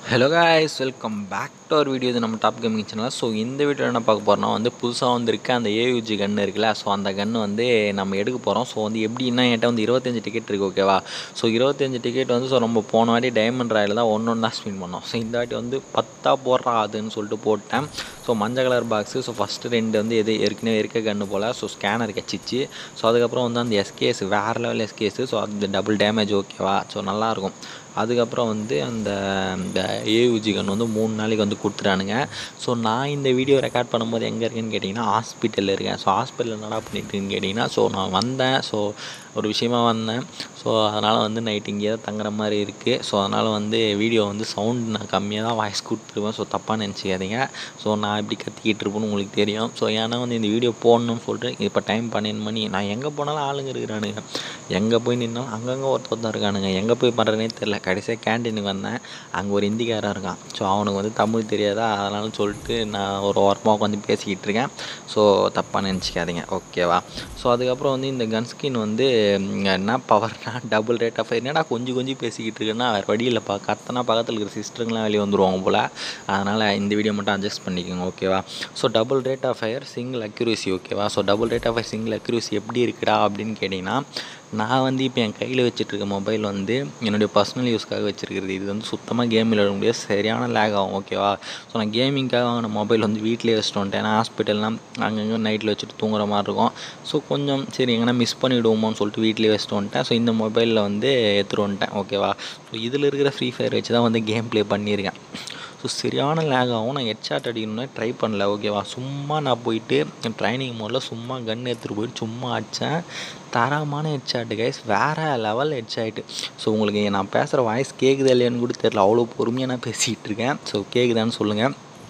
Hello guys welcome back to our video இது நம்ம top gaming channel so இந்த video என்ன பார்க்க போகிறோம்னா வந்து புதுசாக வந்திருக்க அந்த ஏயூஜி கன்று இருக்குல்ல ஸோ அந்த கன்று வந்து நம்ம எடுக்க போகிறோம் ஸோ வந்து எப்படின்னா என்கிட்ட வந்து இருபத்தஞ்சு டிக்கெட் இருக்குது ஓகேவா ஸோ இருபத்தஞ்சு டிக்கெட் வந்து ஸோ நம்ம போன வாட்டி டைமண்ட் ராயில் தான் ஒன்று ஒன்றா ஸ்பின் பண்ணோம் ஸோ இந்த வாட்டி வந்து பத்தா போடுறா அதுன்னு சொல்லிட்டு போட்டேன் ஸோ மஞ்சள் கலர் பாக்ஸு ஸோ ஃபஸ்ட்டு ரெண்டு வந்து எது ஏற்கனவே இருக்க கன்று போல் ஸோ ஸ்கேனர் கிடச்சிச்சு ஸோ அதுக்கப்புறம் வந்து அந்த எஸ்கேஸ் வேறு லெவல் எஸ்கேஸு ஸோ அது டபுள் டேமேஜ் ஓகேவா ஸோ நல்லாயிருக்கும் அதுக்கப்புறம் வந்து அந்த இந்த ஏயூஜி கன் வந்து மூணு நாளைக்கு வந்து கொடுத்துட்டானுங்க ஸோ நான் இந்த வீடியோ ரெக்கார்ட் பண்ணும்போது எங்கே இருக்கேன்னு கேட்டிங்கன்னா ஹாஸ்பிட்டலில் இருக்கேன் ஸோ ஹாஸ்பிட்டலில் என்னடா பண்ணிட்டுருக்கேன்னு கேட்டிங்கன்னா ஸோ நான் வந்தேன் ஸோ ஒரு விஷயமா வந்தேன் ஸோ அதனால் வந்து நைட் இங்கே தான் தங்குற மாதிரி இருக்குது ஸோ அதனால் வந்து வீடியோ வந்து சவுண்ட் நான் கம்மியாக தான் வாய்ஸ் கொடுத்துருவேன் ஸோ தப்பாக நினச்சிக்காதீங்க ஸோ நான் இப்படி கத்திக்கிட்டு இருப்பேன்னு உங்களுக்கு தெரியும் ஸோ ஏன்னா வந்து இந்த வீடியோ போடணும்னு சொல்லிட்டு இப்போ டைம் பன்னெண்டு மணி நான் எங்கே போனாலும் ஆளுங்க இருக்கிறானுங்க எங்கே போய் நின்னாலும் அங்கங்கே ஒருத்தர் தான் இருக்கானுங்க எங்கே போய் பண்ணுறதுனே தெரில கடைசியாக கேன்டீனுக்கு வந்தேன் அங்கே ஒரு ஹிந்திக்காரன் இருக்கான் ஸோ அவனுக்கு வந்து தமிழ் தெரியாதா அதனால சொல்லிட்டு நான் ஒரு ஓரமாக உட்காந்து பேசிக்கிட்டு இருக்கேன் ஸோ தப்பாக நினச்சிக்காதீங்க ஓகேவா ஸோ அதுக்கப்புறம் வந்து இந்த கன் ஸ்கின் வந்து ம், என்ன பவர்னா டபுள் ரேட் ஆஃப் என்னடா கொஞ்சம் கொஞ்சம் பேசிக்கிட்டு இருக்கேன்னா வேறு வழி இல்லைப்பா கத்தனா பக்கத்தில் இருக்கிற சிஸ்டருங்களாம் வெளியே வந்துருவாங்க போல் அதனால் இந்த வீடியோ மட்டும் அட்ஜஸ்ட் பண்ணிக்கோங்க ஓகேவா so double rate of fire single accuracy ஓகேவா so double rate of fire single accuracy எப்படி இருக்குடா அப்படின்னு கேட்டிங்கன்னா நான் வந்து இப்போ என் கையில் வச்சுட்ருக்க மொபைல் வந்து என்னுடைய பர்சனல் யூஸ்க்காக வச்சுருக்கிறது இது வந்து சுத்தமாக கேம் விளையாட முடியாது சரியான லேக் ஆகும் ஓகேவா ஸோ நான் கேமிங்காக வாங்கின மொபைல் வந்து வீட்டிலே வச்சுட்டு வந்துட்டேன் ஏன்னா ஹாஸ்பிட்டல்லாம் அங்கங்கே நைட்டில் வச்சுட்டு தூங்குற மாதிரி இருக்கும் ஸோ கொஞ்சம் சரி எங்கன்னா மிஸ் பண்ணிவிடுவோமோன்னு சொல்லிட்டு வீட்டிலே வச்சுட்டு வந்துட்டேன் ஸோ இந்த மொபைலில் வந்து எடுத்துகிட்டு வந்துட்டேன் ஓகேவா ஸோ இதில் இருக்கிற ஃப்ரீ ஃபயர் வச்சு தான் வந்து கேம் ப்ளே பண்ணியிருக்கேன் ஸோ சரியான லேக் ஆகும் நான் ஹெட்ஷாட் அடிக்கணும்னு ட்ரை பண்ணல ஓகேவா சும்மா நான் போயிட்டு ட்ரைனிங் மோடில் சும்மா கன் எடுத்துகிட்டு போயிட்டு சும்மா அடித்தேன் தரமான ஹெட்ஷாட்டு கைஸ் வேறு லெவல் ஹெட்ஷாட்டு ஸோ உங்களுக்கு நான் பேசுகிற வாய்ஸ் கேட்குதா இல்லையான்னு கூட தெரியல அவ்வளோ பொறுமையாக நான் பேசிகிட்டு இருக்கேன் ஸோ கேட்குதான்னு சொல்லுங்கள்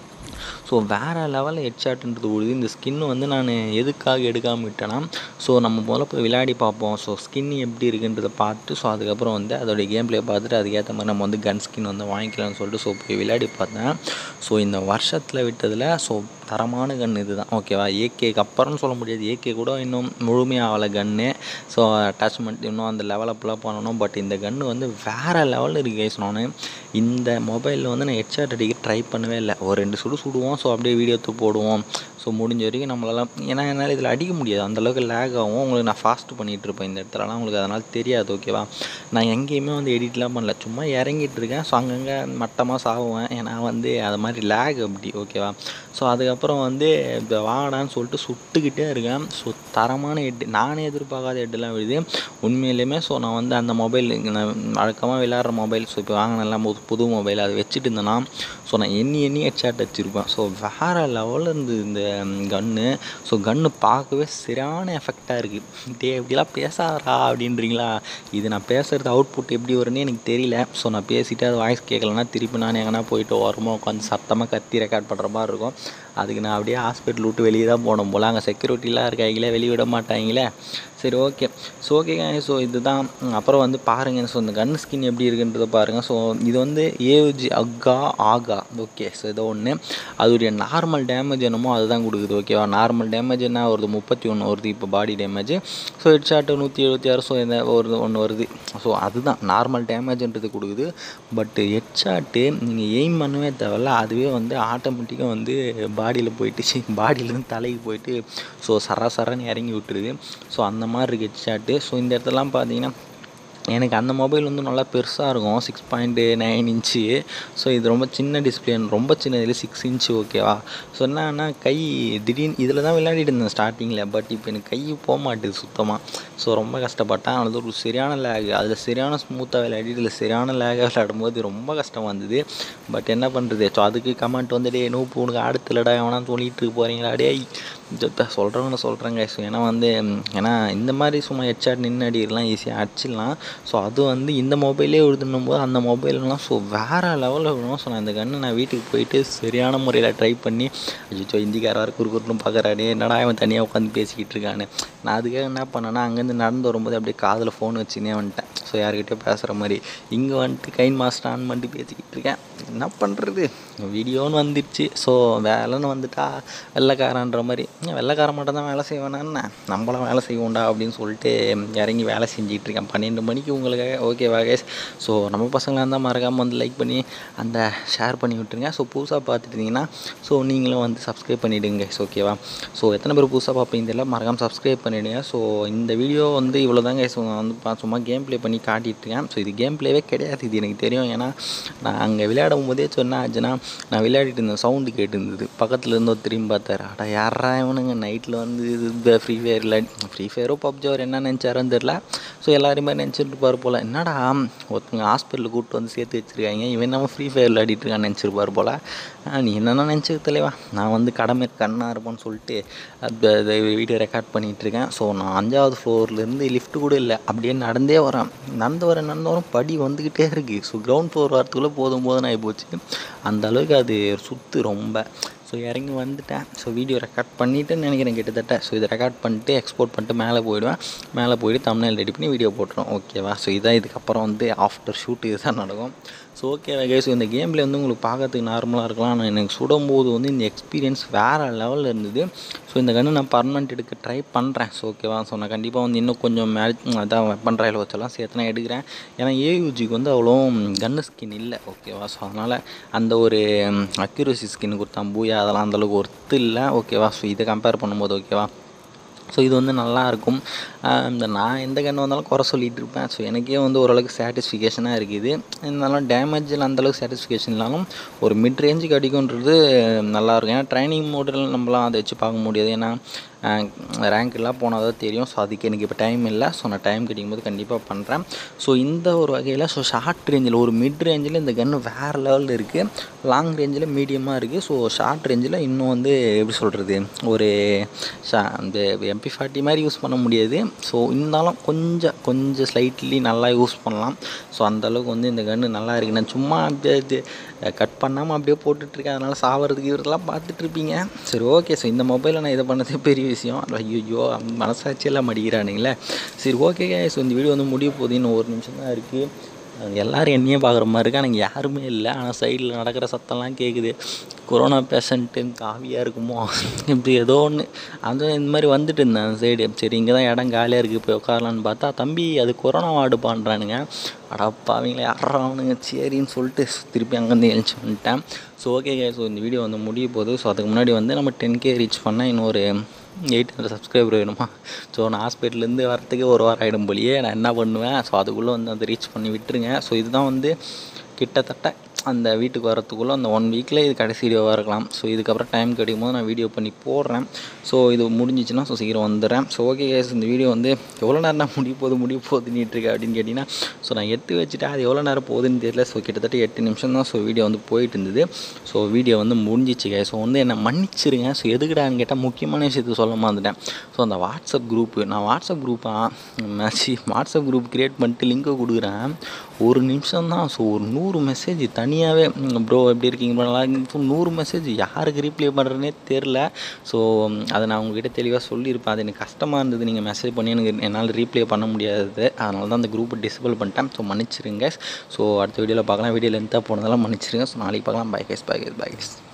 ஸோ வேறு லெவலில் ஹெட்ஷாட்ன்றது விடுது இந்த ஸ்கின் வந்து நான் எதுக்காக எடுக்காமல் விட்டேன்னா ஸோ நம்ம முதல்ல போய் விளையாடி பார்ப்போம் ஸோ ஸ்கின் எப்படி இருக்குன்றதை பார்த்து ஸோ அதுக்கப்புறம் வந்து அதோடைய கேம் ப்ளே பார்த்துட்டு அதுக்கேற்ற மாதிரி நம்ம வந்து கன் ஸ்கின் வந்து வாங்கிக்கலாம்னு சொல்லிட்டு ஸோ போய் விளையாடி பார்த்தேன் ஸோ இந்த வருஷத்தில் விட்டதில் ஸோ தரமான கன் இது தான் ஓகேவா ஏகேக்கு அப்புறம்னு சொல்ல முடியாது ஏகே கூட இன்னும் முழுமையாகலை கன்று ஸோ அட்டாச்மெண்ட் இன்னும் அந்த லெவல் அப்லாம் பண்ணணும் பட் இந்த கன்று வந்து வேறு லெவலில் இருக்கு கைஸ் நான் இந்த மொபைலில் வந்து நான் ஹெட்ஷாட் அடிக்க ட்ரை பண்ணவே இல்லை ஒரு ரெண்டு சுடு சுடுவோம் ஸோ அப்படியே வீடியோ எடுத்து போடுவோம் ஸோ முடிஞ்ச வரைக்கும் நம்மளால ஏன்னா என்னால் இதில் அடிக்க முடியாது அந்தளவுக்கு லேக் ஆகும் உங்களுக்கு நான் ஃபாஸ்ட் பண்ணிகிட்டு இருப்பேன் இந்த இடத்துலலாம் உங்களுக்கு அதனால் தெரியாது ஓகேவா நான் எங்கேயுமே வந்து எடிட்லாம் பண்ணல சும்மா இறங்கிட்டு இருக்கேன் ஸோ அங்கங்கே மட்டமாக சாவுவேன் ஏன்னா வந்து அது மாதிரி லேக் அப்படி ஓகேவா ஸோ அதுக்கப்புறம் வந்து இந்த வாடான்னு சொல்லிட்டு சுட்டுக்கிட்டே இருக்கேன் ஸோ தரமான ஹெட்டு நானே எதிர்பார்க்காத ஹெட்டெல்லாம் விழுது உண்மையிலுமே ஸோ நான் வந்து அந்த மொபைல் நான் வழக்கமாக விளையாடுற மொபைல் ஸோ இப்போ வாங்கினலாம் புது புது மொபைல் அதை வச்சுட்டு இருந்தேன்னா ஸோ நான் எண்ணி எண்ணி ஹெட்ஷாட் வச்சுருப்பேன் ஸோ வேறு லெவலில் இருந்து இந்த கன்று ஸோ கன்று பார்க்கவே சரியான எஃபெக்டாக இருக்குது டே இப்படிலாம் பேசாதரா அப்படின்றீங்களா இது நான் பேசுகிறது அவுட்புட் எப்படி வரும்னு எனக்கு தெரியல ஸோ நான் பேசிட்டு அது வாய்ஸ் கேட்கலன்னா திருப்பி நான் எங்கன்னா போயிட்டு ஓரமாக உட்காந்து சத்தமாக கத்தி ரெக்கார்ட் பண்ணுற மாதிரி இருக்கும் அதுக்கு நான் அப்படியே ஹாஸ்பிட்டல் விட்டு வெளியே தான் போகணும் போல் அங்கே செக்யூரிட்டிலாம் இருக்காங்களே வெளியே விட மாட்டாங்களே சரி ஓகே ஸோ ஓகேங்க ஸோ இதுதான் அப்புறம் வந்து பாருங்கள் ஸோ இந்த கன் ஸ்கின் எப்படி இருக்குன்றதை பாருங்கள் ஸோ இது வந்து ஏஜி அக்கா ஆகா ஓகே ஸோ ஏதோ ஒன்று அதோடைய நார்மல் டேமேஜ் என்னமோ அதுதான் கொடுக்குது ஓகேவா நார்மல் டேமேஜ் என்ன வருது முப்பத்தி ஒன்று வருது இப்போ பாடி டேமேஜ் ஸோ ஹெட்ஷாட்டு நூற்றி எழுபத்தி ஆறு ஸோ இந்த ஒரு ஒன்று வருது ஸோ அதுதான் நார்மல் டேமேஜ்ன்றது கொடுக்குது பட் ஹெட்ஷாட்டு நீங்கள் எய்ம் பண்ணவே தேவையில்ல அதுவே வந்து ஆட்டோமேட்டிக்காக வந்து பாடியில் போயிட்டு பாடியிலேருந்து தலைக்கு போயிட்டு ஸோ சர சரன்னு இறங்கி விட்டுருது ஸோ அந்த மாதிரி இருக்குது ஹெட்ஷாட்டு ஸோ இந்த இடத்துலலாம் பார்த்தீங்கன்னா எனக்கு அந்த மொபைல் வந்து நல்லா பெருசாக இருக்கும் six point nine inch so இது ரொம்ப சின்ன டிஸ்பிளே ரொம்ப சின்ன இதில் சிக்ஸ் இன்ச்சு ஓகேவா ஸோ என்னன்னா கை திடீர்னு இதில் தான் விளையாடிட்டு இருந்தேன் ஸ்டார்டிங்கில் பட் இப்போ எனக்கு கை போக மாட்டேது சுத்தமாக ஸோ ரொம்ப கஷ்டப்பட்டேன் அது ஒரு சரியான லேக் அதில் சரியான ஸ்மூத்தாக விளையாடி இதில் சரியான லேகாக விளையாடும் போது ரொம்ப கஷ்டமாக இருந்தது பட் என்ன பண்ணுறது ஸோ அதுக்கு கமெண்ட் வந்து டே நூப்பு உனக்கு அடுத்துலடா எவனா சொல்லிட்டு போகிறீங்களா டே சொல்கிறவங்க சொல்கிறாங்க ஸோ ஏன்னா வந்து ம், ஏன்னா இந்த மாதிரி சும்மா ஹெட்ஷாட் நின்று அடிக்கலாம் ஈஸியாக அடிச்சிடலாம் ஸோ அது வந்து இந்த மொபைலே எழுதுனும் போது அந்த மொபைல்லாம் ஸோ வேறு லெவலில் விடும் ஸோ நான் இந்த கன்று நான் வீட்டுக்கு போயிட்டு சரியான முறையில் ட்ரை பண்ணி அச்சோ இந்திக்காரர் குறுக்குறுன்னு பார்க்குறானே என்னடா இவன் தனியாக உட்காந்து பேசிக்கிட்டு இருக்கான்னு நான் அதுக்காக என்ன பண்ணேன்னா அங்கேருந்து நடந்து வரும்போது அப்படியே காதில் ஃபோன் வச்சுனே வந்துட்டேன் ஸோ யார்கிட்டயோ பேசுகிற மாதிரி இங்கே வந்துட்டு கைன் மாஸ்டர் ஆன் பண்ணிட்டு பேசிக்கிட்டு இருக்கேன் என்ன பண்ணுறது வீடியோன்னு வந்துடுச்சு ஸோ வேலைன்னு வந்துட்டா வெள்ளைக்காரன்ற மாதிரி ஏன் வெள்ளைக்காரன் மட்டும் தான் வேலை செய்வானா என்ன நம்மளாம் வேலை செய்வோம்டா அப்படின்னு சொல்லிட்டு இறங்கி வேலை செஞ்சுட்டு இருக்கேன் பன்னெண்டு மணிக்கு உங்களுக்கு ஓகேவா கேஸ் ஸோ நம்ம பசங்களாக இருந்தால் மறக்காமல் வந்து லைக் பண்ணி அந்த ஷேர் பண்ணி விட்டுருங்க ஸோ புதுசாக பார்த்துட்டு இருந்தீங்கன்னா ஸோ நீங்களும் வந்து சப்ஸ்கிரைப் பண்ணிவிடுங்க கைஸ் ஓகேவா ஸோ எத்தனை பேர் புதுசாக பார்ப்பீங்க தெரியல மறக்காமல் சப்ஸ்கிரைப் பண்ணிவிடுங்க ஸோ இந்த வீடியோ வந்து இவ்வளோ தான் கைஸ் நான் வந்து பா- சும்மா கேம் ப்ளே பண்ணி காட்டிட்டுருக்கேன் ஸோ இது கேம் ப்ளேவே கிடையாது இது எனக்கு தெரியும் ஏன்னா நான் அங்கே விளையாடும் போதே சொன்ன ஆச்சுன்னா நான் விளையாடிட்டு இருந்த சவுண்டு கேட்டு இருந்தது பக்கத்தில் இருந்து ஒரு திரும்பி பார்த்தாரு அடா யாரா இவனுங்க நைட்டில் வந்து இந்த ஃப்ரீ ஃபயரில் ஃப்ரீ ஃபயரோ பப்ஜி அவர் என்ன நினச்சாரோன்னு தெரில ஸோ எல்லாருமே நினச்சிட்டு இருப்பார் போல் என்னடா ஒருத்தங்க ஹாஸ்பிட்டலுக்கு கூப்பிட்டு வந்து சேர்த்து வச்சுருக்காங்க இவன் நம்ம ஃப்ரீ ஃபயர் விளையாடிட்டு இருக்கான்னு நினச்சிருப்பார் போல் ஆ, நீ என்னென்ன நினச்சிக்க தலைவா நான் வந்து கடமை கண்ணாக இருப்பேன்னு சொல்லிட்டு அந்த வீடியோ ரெக்கார்ட் பண்ணிகிட்டு இருக்கேன் ஸோ நான் அஞ்சாவது ஃப்ளோர்லேருந்து லிஃப்ட் கூட இல்லை அப்படியே நடந்தே வரேன் நடந்து வரேன் நடந்து வரேன் படி வந்துக்கிட்டே இருக்குது ஸோ கிரவுண்ட் ஃப்ளோர் வரத்துக்குள்ளே போதும் போதும் ஆகி போச்சு அந்த அளவுக்கு அது சுற்று ரொம்ப ஸோ இறங்கி வந்துட்டேன் ஸோ வீடியோ ரெக்கார்ட் பண்ணிவிட்டுன்னு நினைக்கிறேன் கிட்டத்தட்ட ஸோ இதை ரெக்கார்ட் பண்ணிட்டு எக்ஸ்போர்ட் பண்ணிட்டு மேலே போயிடுவேன் மேலே போயிட்டு தமிழில் ரெடி பண்ணி வீடியோ போட்டுரும் ஓகேவா ஸோ இதான் இதுக்கப்புறம் வந்து ஆஃப்டர் ஷூட் இதுதான் நடக்கும் ஸோ ஓகே கைஸ் இந்த கேமில் வந்து உங்களுக்கு பார்க்கறதுக்கு நார்மலாக இருக்கலாம் ஆனால் எனக்கு சுடும்போது வந்து இந்த எக்ஸ்பீரியன்ஸ் வேறு லெவலில் இருந்தது ஸோ இந்த கன்று நான் பர்மனெண்ட் எடுக்க ட்ரை பண்ணுறேன் ஸோ ஓகேவா ஸோ நான் கண்டிப்பாக வந்து இன்னும் கொஞ்சம் மேட்ச் அதான் வெப்பன் ட்ரையல் வச்செல்லாம் சேர்த்து நான் எடுக்கிறேன் ஏன்னா ஏயூஜிக்கு வந்து அவ்வளோ கன்னு ஸ்கின் இல்லை ஓகேவா ஸோ அதனால் அந்த ஒரு அக்யூரசி ஸ்கின் கொடுத்தான் பூயா அதெல்லாம் அந்தளவுக்கு ஒர்த்து இல்லை ஓகேவா ஸோ இதை கம்பேர் பண்ணும்போது ஓகேவா ஸோ இது வந்து நல்லா இருக்கும் ஆஹ் இந்த நான் எந்த கன்று வந்தாலும் குறை சொல்லிகிட்டு இருப்பேன் ஸோ எனக்கே வந்து ஓரளவுக்கு சாட்டிஸ்ஃபிகேஷனாக இருக்குது இருந்தாலும் டேமேஜில் அந்தளவுக்கு சாட்டிஸ்ஃபிகேஷன் இல்லாலும் ஒரு மிட் ரேஞ்சுக்கு அடிக்கும்ன்றது நல்லாயிருக்கும் ஏன்னா ட்ரைனிங் மோடில் நம்மளாம் அதை வச்சு பார்க்க முடியாது ஏன்னா ரேங்க் எல்லாம் போனால் தான் தெரியும் ஸோ அதுக்கு எனக்கு இப்போ டைம் இல்லை ஸோ நான் டைம் கிடைக்கும்போது கண்டிப்பாக பண்ணுறேன் ஸோ இந்த ஒரு வகையில் ஸோ ஷார்ட் ரேஞ்சில் ஒரு மிட் ரேஞ்சில் இந்த கன்று வேறு லெவலில் இருக்குது லாங் ரேஞ்சில் மீடியமாக இருக்குது ஸோ ஷார்ட் ரேஞ்சில் இன்னும் வந்து எப்படி சொல்கிறது ஒரு ஷா இந்த எம்பி ஃபார்ட்டி மாதிரி யூஸ் பண்ண முடியாது ஸோ இருந்தாலும் கொஞ்சம் கொஞ்சம் ஸ்லைட்லி நல்லா யூஸ் பண்ணலாம் ஸோ அந்தளவுக்கு வந்து இந்த கன்று நல்லா இருக்குது நான் சும்மா அப்படியே இது கட் பண்ணாமல் அப்படியே போட்டுட்ருக்கேன் அதனால் சாவறதுக்கு இவரெல்லாம் பார்த்துட்ருப்பீங்க சரி ஓகே ஸோ இந்த மொபைலில் நான் இதை பண்ணதே பெரிய விஷயம் ஐயோ மனசாட்சியெல்லாம் மடிக்கிறானுங்களே சரி ஓகே ஸோ இந்த வீடியோ வந்து முடிய போகுது இன்னும் ஒரு நிமிஷம் தான் இருக்குது எல்லோரும் என்னையே பார்க்குற மாதிரி இருக்கு ஆனால் யாருமே இல்லை ஆனால் சைடில் நடக்கிற சத்தம்லாம் கேட்குது கொரோனா பேஷண்ட்டு காவியாக இருக்குமோ இப்படி ஏதோ ஒன்று அதுவும் இந்த மாதிரி வந்துட்டு இருந்தேன் அந்த சைடு சரி இங்கே தான் இடம் காலியாக இருக்குது போய் உட்காரலான்னு பார்த்தா தம்பி அது கொரோனா வார்டு பண்ணுறானுங்க அடப்பாவீங்களே யாராவனுங்க சரின்னு சொல்லிட்டு திருப்பி அங்கேருந்து எழுச்சி வந்துட்டேன் ஸோ ஓகே ஸோ இந்த வீடியோ வந்து முடிய போகுது ஸோ அதுக்கு முன்னாடி வந்து நம்ம டென் கே ரீச் பண்ணால் இன்னொரு எயிட் ஹண்ட்ரட் சப்ஸ்கிரைபர் வேணுமா ஸோ நான் ஹாஸ்பிட்டல்லேருந்து வரத்துக்கே ஒரு வாரம் ஆகிடும் போலியே நான் என்ன பண்ணுவேன் ஸோ அதுக்குள்ளே வந்து அதை ரீச் பண்ணி விட்டுருங்க ஸோ இதுதான் வந்து கிட்டத்தட்ட அந்த வீட்டுக்கு வரத்துக்குள்ளே அந்த ஒன் வீக்கில் இது கடைசி வீடியோவாக இருக்கலாம் ஸோ இதுக்கப்புறம் டைம் கிடைக்கும் போது நான் வீடியோ பண்ணி போடுறேன் ஸோ இது முடிஞ்சிச்சுன்னா ஸோ சீக்கிரம் வந்துடுறேன் ஸோ ஓகே கேஸ் இந்த வீடியோ வந்து எவ்வளோ நேரம் நான் முடிய போகுது முடிய போகுதுன்னு இருக்கு அப்படின்னு கேட்டிங்கன்னா ஸோ நான் எடுத்து வச்சுட்டு அது எவ்வளோ நேரம் போகுதுன்னு தெரியல ஸோ கிட்டத்தட்ட எட்டு நிமிஷம் தான் ஸோ வீடியோ வந்து போயிட்டு இருந்தது ஸோ வீடியோ வந்து முடிஞ்சிச்சு guys. ஸோ வந்து என்னை மன்னிச்சிருங்க ஸோ எதுக்குடான்னு கேட்டால் முக்கியமான விஷயத்துக்கு சொல்ல மறந்துட்டேன் ஸோ அந்த வாட்ஸ்அப் குரூப்பு நான் வாட்ஸ்அப் குரூப்பாக மேட்சி வாட்ஸ்அப் குரூப் க்ரியேட் பண்ணிட்டு லிங்கை கொடுக்குறேன் ஒரு நிமிஷம் தான் ஸோ ஒரு நூறு மெசேஜ் தனியாகவே ப்ரோ எப்படி இருக்கீங்க bro, நல்லா இருக்கீங்க ஸோ நூறு மெசேஜ் யாருக்கு ரீப்ளை பண்ணுறதுனே தெரில ஸோ அதை நான் உங்ககிட்ட தெளிவாக சொல்லியிருப்பேன் அது எனக்கு கஷ்டமாக இருந்தது நீங்கள் மெசேஜ் பண்ணி எனக்கு என்னால் ரீப்ளை பண்ண முடியாது அதனால தான் அந்த குரூப்பை டிசபிள் பண்ணிட்டேன் ஸோ மன்னிச்சிருங்க ஸோ அடுத்த வீடியோவில் பார்க்கலாம் வீடியோ லென்த்தாக போனதெல்லாம் மன்னிச்சிருங்க ஸோ நாளைக்கு பார்க்கலாம் bye guys bye guys bye guys